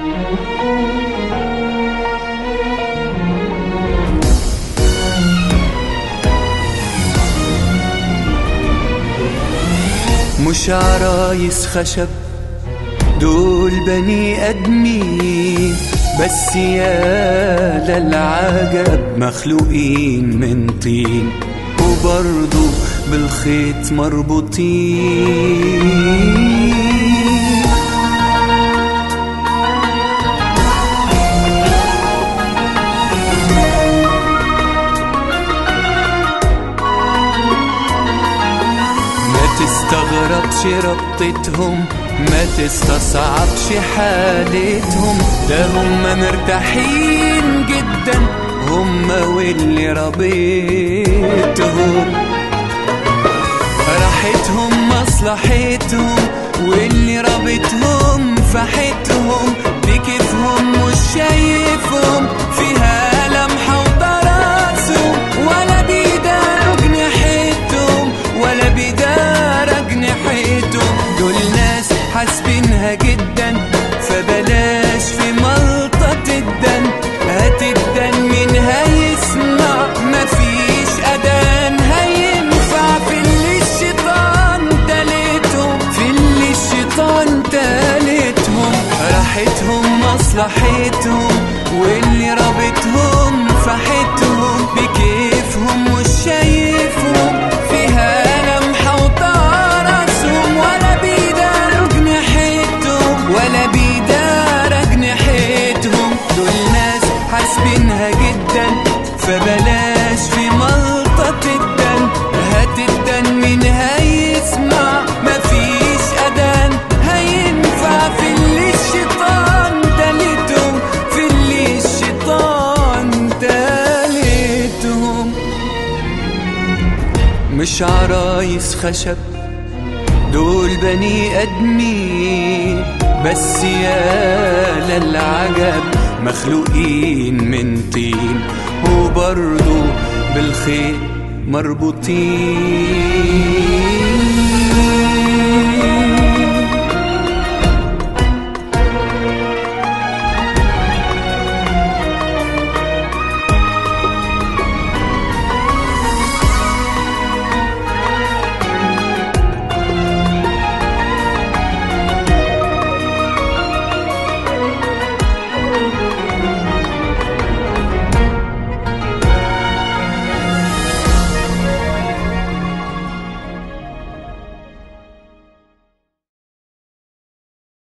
مش عرايس خشب دول بني ادمين بس يا للعجب مخلوقين من طين وبرضو بالخيط مربوطين ما تستغربش ربطتهم ما تستصعبش حالتهم ده هم مرتاحين جدا هم واللي ربيتهم راحتهم مصلحتهم واللي رابطهم فحتهم بكيفهم مش شايفهم فيها لمحة وطراسهم ولا بيداروا جناحتهم ولا بيداروا جناحتهم دول ناس حاسبينها جدا فبلاش في ملطة الدم هات الدم من هيسمع مفيش أذان هينفع في اللي الشيطان تالتهم في اللي الشيطان تالتهم راحتهم مصلحتهم واللي رابطهم فحتهم بكيفهم مش شايفهم فيها لمحة وطرسهم ولا بيداروا جناحتهم ولا بيداروا جناحتهم دول ناس حاسبينها جدا فبلاش في ملطة الدم هات الدم من هيسمع مفيش أذان هينفع في اللي الشيطان تالتهم في اللي الشيطان تالتهم مش عرايس خشب دول بني ادمين بس يا للعجب مخلوقين من طين وبرضو بالخير مربوطين